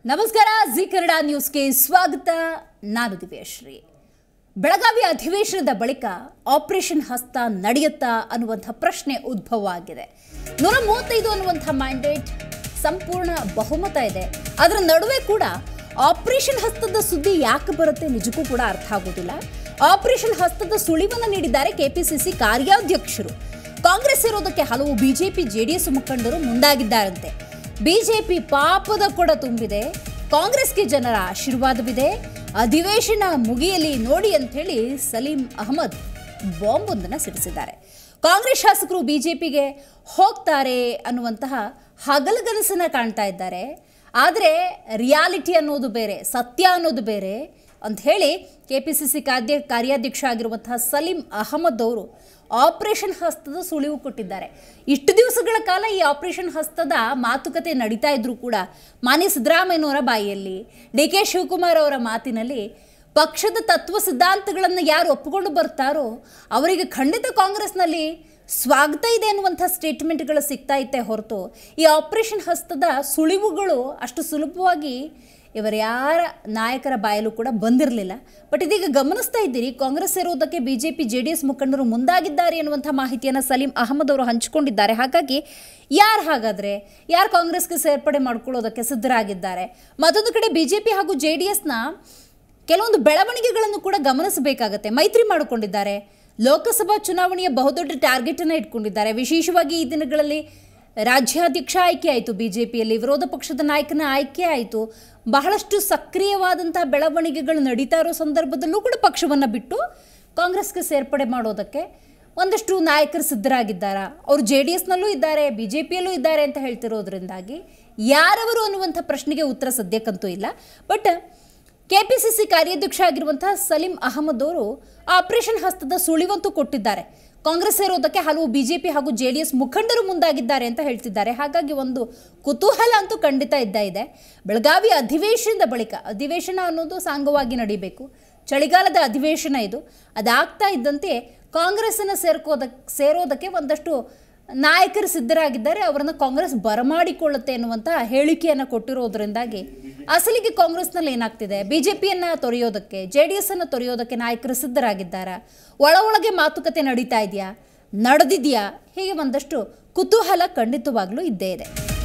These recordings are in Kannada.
ನಮಸ್ಕಾರ ಜಿ ಕನ್ನಡ ನ್ಯೂಸ್ಗೆ ಸ್ವಾಗತ ನಾನು ದಿವ್ಯಶ್ರೀ ಬೆಳಗಾವಿ ಅಧಿವೇಶನದ ಬಳಿಕ ಆಪರೇಷನ್ ಹಸ್ತ ನಡೆಯುತ್ತಾ ಅನ್ನುವಂಥ ಪ್ರಶ್ನೆ ಉದ್ಭವ ಆಗಿದೆ ನೂರ ಮೂವತ್ತೈದು ಅನ್ನುವಂಥ ಮ್ಯಾಂಡೇಟ್ ಸಂಪೂರ್ಣ ಬಹುಮತ ಇದೆ ಅದರ ನಡುವೆ ಕೂಡ ಆಪರೇಷನ್ ಹಸ್ತದ ಸುದ್ದಿ ಯಾಕೆ ಬರುತ್ತೆ ನಿಜಕ್ಕೂ ಕೂಡ ಅರ್ಥ ಆಗೋದಿಲ್ಲ ಆಪರೇಷನ್ ಹಸ್ತದ ಸುಳಿವನ್ನು ನೀಡಿದ್ದಾರೆ ಕೆಪಿಸಿಸಿ ಕಾರ್ಯಾಧ್ಯಕ್ಷರು ಕಾಂಗ್ರೆಸ್ ಇರೋದಕ್ಕೆ ಹಲವು ಬಿಜೆಪಿ ಜೆಡಿಎಸ್ ಮುಖಂಡರು ಮುಂದಾಗಿದ್ದಾರಂತೆ ಬಿಜೆಪಿ ಪಾಪದ ಕೊಡ ತುಂಬಿದೆ ಕಾಂಗ್ರೆಸ್ಗೆ ಜನರ ಆಶೀರ್ವಾದವಿದೆ ಅಧಿವೇಶನ ಮುಗಿಯಲಿ ನೋಡಿ ಅಂಥೇಳಿ ಸಲೀಂ ಅಹಮದ್ ಬಾಂಬೊಂದನ್ನು ಸಿಡಿಸಿದ್ದಾರೆ ಕಾಂಗ್ರೆಸ್ ಶಾಸಕರು ಬಿಜೆಪಿಗೆ ಹೋಗ್ತಾರೆ ಅನ್ನುವಂತಹ ಹಗಲಗನಸನ್ನ ಕಾಣ್ತಾ ಇದ್ದಾರೆ ಆದರೆ ರಿಯಾಲಿಟಿ ಅನ್ನೋದು ಬೇರೆ ಸತ್ಯ ಅನ್ನೋದು ಬೇರೆ ಅಂತ ಹೇಳಿ ಕೆ ಪಿ ಸಿ ಸಿ ಕಾರ್ಯ ಕಾರ್ಯಾಧ್ಯಕ್ಷ ಆಗಿರುವಂತಹ ಸಲೀಂ ಅಹಮದ್ ಅವರು ಆಪರೇಷನ್ ಹಸ್ತದ ಸುಳಿವು ಕೊಟ್ಟಿದ್ದಾರೆ ಇಷ್ಟು ದಿವಸಗಳ ಕಾಲ ಈ ಆಪರೇಷನ್ ಹಸ್ತದ ಮಾತುಕತೆ ನಡೀತಾ ಇದ್ರೂ ಕೂಡ ಮಾನ್ಯ ಸಿದ್ದರಾಮಯ್ಯನವರ ಬಾಯಿಯಲ್ಲಿ ಡಿ ಕೆ ಶಿವಕುಮಾರ್ ಅವರ ಮಾತಿನಲ್ಲಿ ಪಕ್ಷದ ತತ್ವ ಸಿದ್ಧಾಂತಗಳನ್ನು ಯಾರು ಒಪ್ಪಿಕೊಂಡು ಬರ್ತಾರೋ ಅವರಿಗೆ ಖಂಡಿತ ಕಾಂಗ್ರೆಸ್ನಲ್ಲಿ ಸ್ವಾಗತ ಇದೆ ಅನ್ನುವಂಥ ಸ್ಟೇಟ್ಮೆಂಟ್ಗಳು ಸಿಗ್ತಾ ಇತ್ತೆ ಹೊರತು ಈ ಆಪರೇಷನ್ ಹಸ್ತದ ಸುಳಿವುಗಳು ಅಷ್ಟು ಸುಲಭವಾಗಿ ಇವರ ಯಾರ ನಾಯಕರ ಬಾಯಲ್ಲೂ ಕೂಡ ಬಂದಿರಲಿಲ್ಲ ಬಟ್ ಇದೀಗ ಗಮನಿಸ್ತಾ ಇದ್ದೀರಿ ಕಾಂಗ್ರೆಸ್ ಇರುವುದಕ್ಕೆ ಬಿಜೆಪಿ ಜೆ ಡಿ ಎಸ್ ಮುಖಂಡರು ಮುಂದಾಗಿದ್ದಾರೆ ಎನ್ನುವಂಥ ಮಾಹಿತಿಯನ್ನು ಸಲೀಂ ಅಹಮದ್ ಅವರು ಹಂಚಿಕೊಂಡಿದ್ದಾರೆ ಹಾಗಾಗಿ ಯಾರು ಹಾಗಾದರೆ ಯಾರು ಕಾಂಗ್ರೆಸ್ಗೆ ಸೇರ್ಪಡೆ ಮಾಡ್ಕೊಳ್ಳೋದಕ್ಕೆ ಸಿದ್ಧರಾಗಿದ್ದಾರೆ ಮತ್ತೊಂದು ಕಡೆ ಬಿಜೆಪಿ ಹಾಗೂ ಜೆ ಡಿ ಎಸ್ನ ಕೆಲವೊಂದು ಬೆಳವಣಿಗೆಗಳನ್ನು ಕೂಡ ಗಮನಿಸಬೇಕಾಗತ್ತೆ ಮೈತ್ರಿ ಮಾಡಿಕೊಂಡಿದ್ದಾರೆ ಲೋಕಸಭಾ ಚುನಾವಣೆಯ ಬಹುದೊಡ್ಡ ಟಾರ್ಗೆಟ್ ಅನ್ನು ಇಟ್ಕೊಂಡಿದ್ದಾರೆ ವಿಶೇಷವಾಗಿ ಈ ದಿನಗಳಲ್ಲಿ ರಾಜ್ಯಾಧ್ಯಕ್ಷ ಆಯ್ಕೆ ಆಯಿತು ಬಿಜೆಪಿಯಲ್ಲಿ ವಿರೋಧ ಪಕ್ಷದ ನಾಯಕನ ಆಯ್ಕೆ ಆಯಿತು ಬಹಳಷ್ಟು ಸಕ್ರಿಯವಾದಂತಹ ಬೆಳವಣಿಗೆಗಳು ನಡೀತಾ ಇರೋ ಸಂದರ್ಭದಲ್ಲೂ ಕೂಡ ಪಕ್ಷವನ್ನು ಬಿಟ್ಟು ಕಾಂಗ್ರೆಸ್ಗೆ ಸೇರ್ಪಡೆ ಮಾಡೋದಕ್ಕೆ ಒಂದಷ್ಟು ನಾಯಕರು ಸಿದ್ಧರಾಗಿದ್ದಾರಾ ಅವರು ಜೆ ಡಿ ಎಸ್ನಲ್ಲೂ ಇದ್ದಾರೆ ಬಿ ಜೆ ಪಿಯಲ್ಲೂ ಇದ್ದಾರೆ ಅಂತ ಹೇಳ್ತಿರೋದ್ರಿಂದಾಗಿ ಯಾರವರು ಅನ್ನುವಂಥ ಪ್ರಶ್ನೆಗೆ ಉತ್ತರ ಸದ್ಯಕ್ಕಂತೂ ಇಲ್ಲ ಬಟ್ ಕೆಪಿಸಿಸಿ ಕಾರ್ಯಾಧ್ಯಕ್ಷ ಆಗಿರುವಂತಹ ಸಲೀಂ ಅಹಮದ್ ಅವರು ಆಪರೇಷನ್ ಹಸ್ತದ ಸುಳಿವಂತೂ ಕೊಟ್ಟಿದ್ದಾರೆ ಕಾಂಗ್ರೆಸ್ ಸೇರೋದಕ್ಕೆ ಹಲವು ಬಿಜೆಪಿ ಹಾಗೂ ಜೆ ಡಿ ಎಸ್ ಮುಖಂಡರು ಮುಂದಾಗಿದ್ದಾರೆ ಅಂತ ಹೇಳ್ತಿದ್ದಾರೆ ಹಾಗಾಗಿ ಒಂದು ಕುತೂಹಲ ಅಂತೂ ಖಂಡಿತ ಇದ್ದ ಇದೆ ಬೆಳಗಾವಿ ಅಧಿವೇಶನದ ಬಳಿಕ ಅಧಿವೇಶನ ಅನ್ನೋದು ಸಾಂಗವಾಗಿ ನಡೀಬೇಕು ಚಳಿಗಾಲದ ಅಧಿವೇಶನ ಇದು ಅದಾಗ್ತಾ ಇದ್ದಂತೆ ಕಾಂಗ್ರೆಸ್ಸನ್ನು ಸೇರ್ಕೋದಕ್ಕೆ ಸೇರೋದಕ್ಕೆ ಒಂದಷ್ಟು ನಾಯಕರು ಸಿದ್ಧರಾಗಿದ್ದಾರೆ ಅವರನ್ನು ಕಾಂಗ್ರೆಸ್ ಬರಮಾಡಿಕೊಳ್ಳುತ್ತೆ ಎನ್ನುವಂಥ ಹೇಳಿಕೆಯನ್ನು ಕೊಟ್ಟಿರೋದ್ರಿಂದಾಗಿ ಅಸಲಿಗೆ ಕಾಂಗ್ರೆಸ್ನಲ್ಲಿ ಏನಾಗ್ತಿದೆ ಬಿಜೆಪಿಯನ್ನು ತೊರೆಯೋದಕ್ಕೆ ಜೆ ಡಿ ಎಸ್ ಅನ್ನು ತೊರೆಯೋದಕ್ಕೆ ನಾಯಕರು ಸಿದ್ಧರಾಗಿದ್ದಾರಾ ಒಳ ಒಳಗೆ ಮಾತುಕತೆ ನಡೀತಾ ಇದೆಯಾ ನಡೆದಿದೆಯಾ ಹೀಗೆ ಒಂದಷ್ಟು ಕುತೂಹಲ ಖಂಡಿತವಾಗ್ಲೂ ಇದ್ದೇ ಇದೆ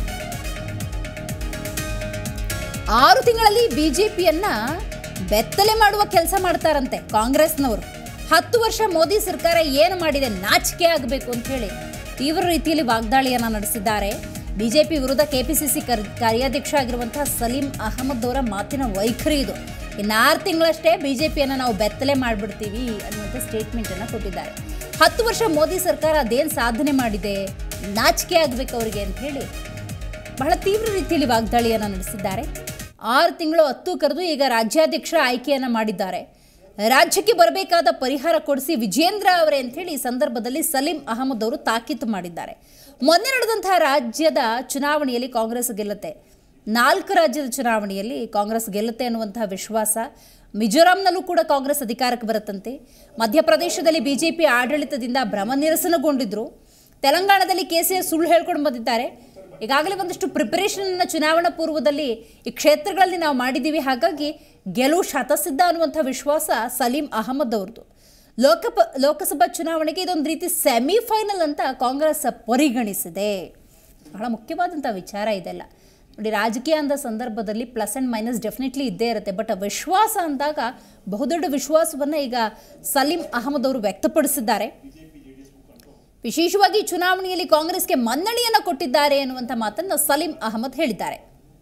ಆರು ತಿಂಗಳಲ್ಲಿ ಬಿಜೆಪಿಯನ್ನ ಬೆತ್ತಲೆ ಮಾಡುವ ಕೆಲಸ ಮಾಡ್ತಾರಂತೆ ಕಾಂಗ್ರೆಸ್ನವರು ಹತ್ತು ವರ್ಷ ಮೋದಿ ಸರ್ಕಾರ ಏನು ಮಾಡಿದೆ ನಾಚಿಕೆ ಆಗಬೇಕು ಅಂತ ಹೇಳಿ ತೀವ್ರ ರೀತಿಯಲ್ಲಿ ವಾಗ್ದಾಳಿಯನ್ನ ನಡೆಸಿದ್ದಾರೆ ಬಿಜೆಪಿ ವಿರುದ್ಧ ಕೆಪಿಸಿಸಿ ಕರ್ ಕಾರ್ಯಾಧ್ಯಕ್ಷ ಆಗಿರುವಂತಹ ಸಲೀಂ ಅಹಮದ್ ಅವರ ಮಾತಿನ ವೈಖರಿ ಇದು ಇನ್ನು ಆರು ತಿಂಗಳಷ್ಟೇ ಬಿಜೆಪಿಯನ್ನು ನಾವು ಬೆತ್ತಲೆ ಮಾಡಿಬಿಡ್ತೀವಿ ಅನ್ನುವಂಥ ಸ್ಟೇಟ್ಮೆಂಟನ್ನು ಕೊಟ್ಟಿದ್ದಾರೆ ಹತ್ತು ವರ್ಷ ಮೋದಿ ಸರ್ಕಾರ ಅದೇನು ಸಾಧನೆ ಮಾಡಿದೆ ನಾಚಿಕೆ ಆಗಬೇಕು ಅವರಿಗೆ ಅಂತ ಹೇಳಿ ಬಹಳ ತೀವ್ರ ರೀತಿಯಲ್ಲಿ ವಾಗ್ದಾಳಿಯನ್ನು ನಡೆಸಿದ್ದಾರೆ ಆರು ತಿಂಗಳು ಹತ್ತು ಕರೆದು ಈಗ ರಾಜ್ಯಾಧ್ಯಕ್ಷ ಆಯ್ಕೆಯನ್ನು ಮಾಡಿದ್ದಾರೆ ರಾಜ್ಯಕ್ಕೆ ಬರಬೇಕಾದ ಪರಿಹಾರ ಕೊಡಿಸಿ ವಿಜೇಂದ್ರ ಅವರೇ ಅಂಥೇಳಿ ಈ ಸಂದರ್ಭದಲ್ಲಿ ಸಲೀಂ ಅಹಮದ್ ಅವರು ತಾಕೀತು ಮಾಡಿದ್ದಾರೆ ಮೊನ್ನೆ ನಡೆದಂತಹ ರಾಜ್ಯದ ಚುನಾವಣೆಯಲ್ಲಿ ಕಾಂಗ್ರೆಸ್ ಗೆಲ್ಲುತ್ತೆ ನಾಲ್ಕು ರಾಜ್ಯದ ಚುನಾವಣೆಯಲ್ಲಿ ಕಾಂಗ್ರೆಸ್ ಗೆಲ್ಲುತ್ತೆ ಅನ್ನುವಂತಹ ವಿಶ್ವಾಸ ಮಿಜೋರಾಂನಲ್ಲೂ ಕೂಡ ಕಾಂಗ್ರೆಸ್ ಅಧಿಕಾರಕ್ಕೆ ಬರುತ್ತಂತೆ ಮಧ್ಯಪ್ರದೇಶದಲ್ಲಿ ಬಿಜೆಪಿ ಆಡಳಿತದಿಂದ ಭ್ರಮ ನಿರಸನಗೊಂಡಿದ್ರು ತೆಲಂಗಾಣದಲ್ಲಿ ಕೆಸಿಆರ್ ಸುಳ್ಳು ಹೇಳ್ಕೊಂಡು ಬಂದಿದ್ದಾರೆ ಈಗಾಗಲೇ ಒಂದಷ್ಟು ಪ್ರಿಪರೇಷನ್ ಚುನಾವಣಾ ಪೂರ್ವದಲ್ಲಿ ಈ ಕ್ಷೇತ್ರಗಳಲ್ಲಿ ನಾವು ಮಾಡಿದ್ದೀವಿ ಹಾಗಾಗಿ ಗೆಲುವು ಶತಸಿದ್ಧ ಅನ್ನುವಂಥ ವಿಶ್ವಾಸ ಸಲೀಂ ಅಹಮದ್ ಅವ್ರದ್ದು ಲೋಕಪ ಲೋಕಸಭಾ ಚುನಾವಣೆಗೆ ಇದೊಂದು ರೀತಿ ಸೆಮಿಫೈನಲ್ ಅಂತ ಕಾಂಗ್ರೆಸ್ ಪರಿಗಣಿಸಿದೆ ಬಹಳ ಮುಖ್ಯವಾದಂಥ ವಿಚಾರ ಇದೆಲ್ಲ ನೋಡಿ ರಾಜಕೀಯ ಅಂದ ಸಂದರ್ಭದಲ್ಲಿ ಪ್ಲಸ್ ಆ್ಯಂಡ್ ಮೈನಸ್ ಡೆಫಿನೆಟ್ಲಿ ಇದ್ದೇ ಇರುತ್ತೆ ಬಟ್ ವಿಶ್ವಾಸ ಅಂದಾಗ ಬಹುದೊಡ್ಡ ವಿಶ್ವಾಸವನ್ನು ಈಗ ಸಲೀಂ ಅಹಮದ್ ಅವರು ವ್ಯಕ್ತಪಡಿಸಿದ್ದಾರೆ ವಿಶೇಷವಾಗಿ ಚುನಾವಣೆಯಲ್ಲಿ ಕಾಂಗ್ರೆಸ್ಗೆ ಮನ್ನಣೆಯನ್ನು ಕೊಟ್ಟಿದ್ದಾರೆ ಎನ್ನುವಂಥ ಮಾತನ್ನು ಸಲೀಂ ಅಹಮದ್ ಹೇಳಿದ್ದಾರೆ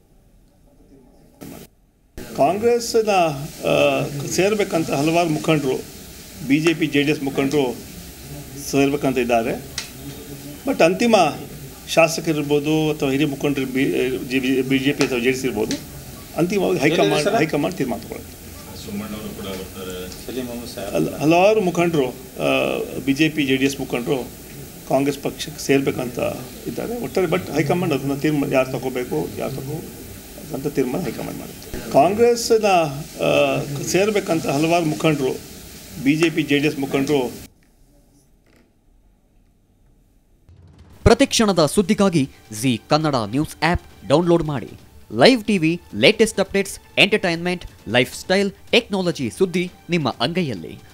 ಕಾಂಗ್ರೆಸ್ನ ಸೇರಬೇಕಂತ ಹಲವಾರು ಮುಖಂಡರು B J P J D S ಮುಖಂಡರು ಸೇರ್ಬೇಕಂತ ಇದ್ದಾರೆ ಬಟ್ ಅಂತಿಮ ಶಾಸಕರಿರ್ಬೋದು ಅಥವಾ ಹಿರಿಯ ಮುಖಂಡರು ಬಿ ಬಿ ಜೆ ಪಿ ಅಥವಾ ಜೆ ಡಿ ಎಸ್ ಇರ್ಬೋದು ಅಂತಿಮವಾಗಿ ಹೈಕಮಾಂಡ್ ಹೈಕಮಾಂಡ್ ತೀರ್ಮಾನ ತಗೊಳ್ಳುತ್ತೆ ಹಲ್- ಹಲವಾರು ಮುಖಂಡರು B J P J D S ಮುಖಂಡರು ಕಾಂಗ್ರೆಸ್ ಪಕ್ಷಕ್ಕೆ ಸೇರ್ಬೇಕಂತ ಇದ್ದಾರೆ ಒಟ್ಟಾರೆ ಬಟ್ ಹೈಕಮಾಂಡ್ ಅದನ್ನು ತೀರ್ಮಾನ ಯಾರು ತಗೋಬೇಕು ಯಾರು ತಗೋ ಅಂತ ತೀರ್ಮಾನ ಹೈಕಮಾಂಡ್ ಮಾಡುತ್ತೆ ಕಾಂಗ್ರೆಸ್ನ ಸೇರಬೇಕಂತ ಹಲವಾರು ಮುಖಂಡರು B J P J D S ಮುಖಂಡರು ಪ್ರತಿಕ್ಷಣದ ಸುದ್ದಿಗಾಗಿ Zee Kannada news app download ಮಾಡಿ live TV latest updates entertainment lifestyle technology ಸುದ್ದಿ ನಿಮ್ಮ ಅಂಗೈಯಲ್ಲಿ